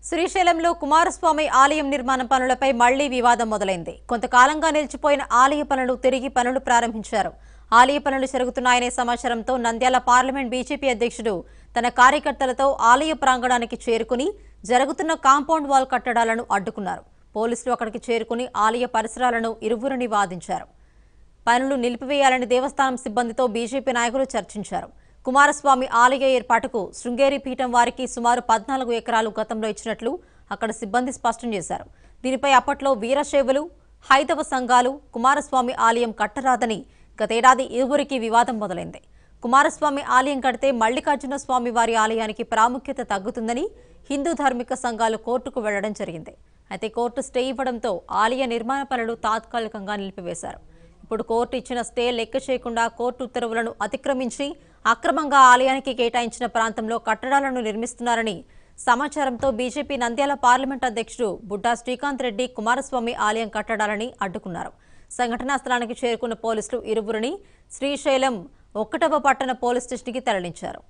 శ్రీశైలంలో కుమారస్వామి ఆలయం నిర్మాణ పనులపై మళ్లీ వివాదం మొదలైంది కొంతకాలంగా నిలిచిపోయిన ఆలయ పనులు తిరిగి పనులు ప్రారంభించారు ఆలయ పనులు జరుగుతున్నాయనే సమాచారంతో నంద్యాల పార్లమెంట్ బీజేపీ అధ్యక్షుడు తన కార్యకర్తలతో ఆలయ ప్రాంగణానికి చేరుకుని జరుగుతున్న కాంపౌండ్ వాల్ కట్టడాలను అడ్డుకున్నారు పోలీసులు అక్కడికి చేరుకుని ఆలయ పరిసరాలను ఇరువురిని వాదించారు పనులు నిలిపివేయాలని దేవస్థానం సిబ్బందితో బీజేపీ నాయకులు చర్చించారు కుమారస్వామి ఆలయ ఏర్పాటుకు శృంగేరి పీఠం వారికి సుమారు పద్నాలుగు ఎకరాలు గతంలో ఇచ్చినట్లు అక్కడ సిబ్బంది స్పష్టం చేశారు దీనిపై అప్పట్లో వీరశైవులు హైదవ సంఘాలు కుమారస్వామి ఆలయం కట్టరాదని గతేడాది ఇరువురికి వివాదం మొదలైంది కుమారస్వామి ఆలయం కడితే మల్లికార్జున స్వామి వారి ఆలయానికి ప్రాముఖ్యత తగ్గుతుందని హిందూ ధార్మిక సంఘాలు కోర్టుకు వెళ్లడం జరిగింది అయితే కోర్టు స్టే ఇవ్వడంతో ఆలయ నిర్మాణ పనులు తాత్కాలికంగా నిలిపివేశారు ఇప్పుడు కోర్టు ఇచ్చిన స్టే లెక్క చేయకుండా కోర్టు ఉత్తర్వులను అతిక్రమించి అక్రమంగా ఆలయానికి కేటాయించిన ప్రాంతంలో కట్టడాలను నిర్మిస్తున్నారని సమాచారంతో బీజేపీ నంద్యాల పార్లమెంట్ అధ్యక్షుడు బుడ్డా శ్రీకాంత్ రెడ్డి కుమారస్వామి ఆలయం కట్టడాలని అడ్డుకున్నారు సంఘటనా స్థలానికి చేరుకున్న పోలీసులు ఇరువురిని శ్రీశైలం ఒక్కటవ పట్టణ పోలీస్ స్టేషన్కి తరలించారు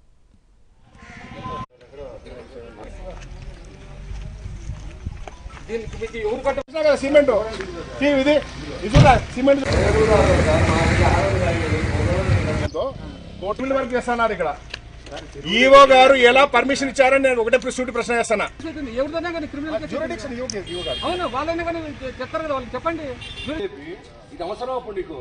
దీనికి మీకు ఎవరు కట్టిస్తున్నారు కదా సిమెంట్ తీ ఇది ఇది చూడ సిమెంట్ కోర్టు వరకు చేస్తున్నారు ఇక్కడ ఈవో గారు ఎలా పర్మిషన్ ఇచ్చారని నేను ఒకటే సూటి ప్రశ్న చేస్తాను ఎవరిదైనా కానీ criminal case jurisdiction EO EO గారు అవును వాళ్ళైనా కానీ చెప్తారు కదా వాళ్ళు చెప్పండి ఇది అవసరం అప్పుడు నీకు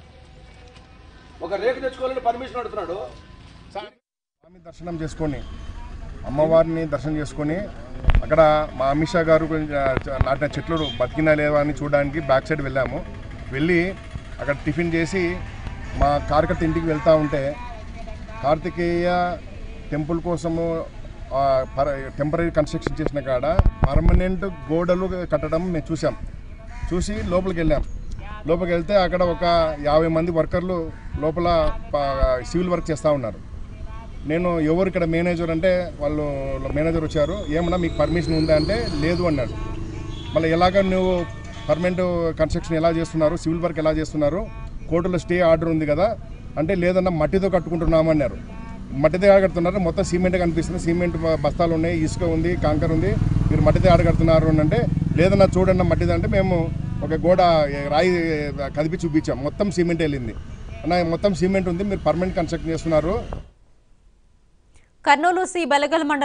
ఒక రేకు తెచ్చుకోవాలని పర్మిషన్ అడుగుతున్నాడు స్వామి దర్శనం చేసుకొని అమ్మవారిని దర్శనం చేసుకొని అక్కడ మా అమిత్ షా గారు గురించి, ఆ, చ- నాటిన చెట్లు బతికినా లేవా అని చూడడానికి బ్యాక్ సైడ్ వెళ్ళాము వెళ్ళి అక్కడ టిఫిన్ చేసి మా కార్యకర్త ఇంటికి వెళ్తూ ఉంటే కార్తికేయ టెంపుల్ కోసము టెంపరీ కన్స్ట్రక్షన్ చేసిన కాడ పర్మనెంట్ గోడలు కట్టడం మేము చూసాం చూసి లోపలికి వెళ్ళాం లోపలికి వెళ్తే అక్కడ ఒక యాభై మంది వర్కర్లు లోపల ప- సివిల్ వర్క్ చేస్తూ ఉన్నారు నేను ఎవరు ఇక్కడ మేనేజర్ అంటే వాళ్ళు మేనేజర్ వచ్చారు ఏమన్నా మీకు పర్మిషన్ ఉందా అంటే లేదు అన్నాడు మళ్ళీ ఎలాగ నువ్వు పర్మనెంట్ కన్స్ట్రక్షన్ ఎలా చేస్తున్నారు సివిల్ వర్క్ ఎలా చేస్తున్నారు కోర్టులో స్టే ఆర్డర్ ఉంది కదా అంటే లేదన్నా మట్టితో కట్టుకుంటున్నాము అన్నారు మట్టితో ఆడగడుతున్నారు మొత్తం సిమెంట్ కనిపిస్తుంది సిమెంట్ బ- బస్తాలు ఉన్నాయి ఇసుక ఉంది కాంకర్ ఉంది మీరు మట్టితో ఆడగడుతున్నారు అని అంటే లేదన్నా చూడన్న మట్టిది అంటే మేము ఒక గోడ ఏ, రాయి ఏ, కదిపి చూపించాం మొత్తం సిమెంట్ వెళ్ళింది అన్న మొత్తం సిమెంట్ ఉంది మీరు పర్మనెంట్ కన్స్ట్రక్షన్ చేస్తున్నారు కర్నూలు సి బెలగల్ మండలం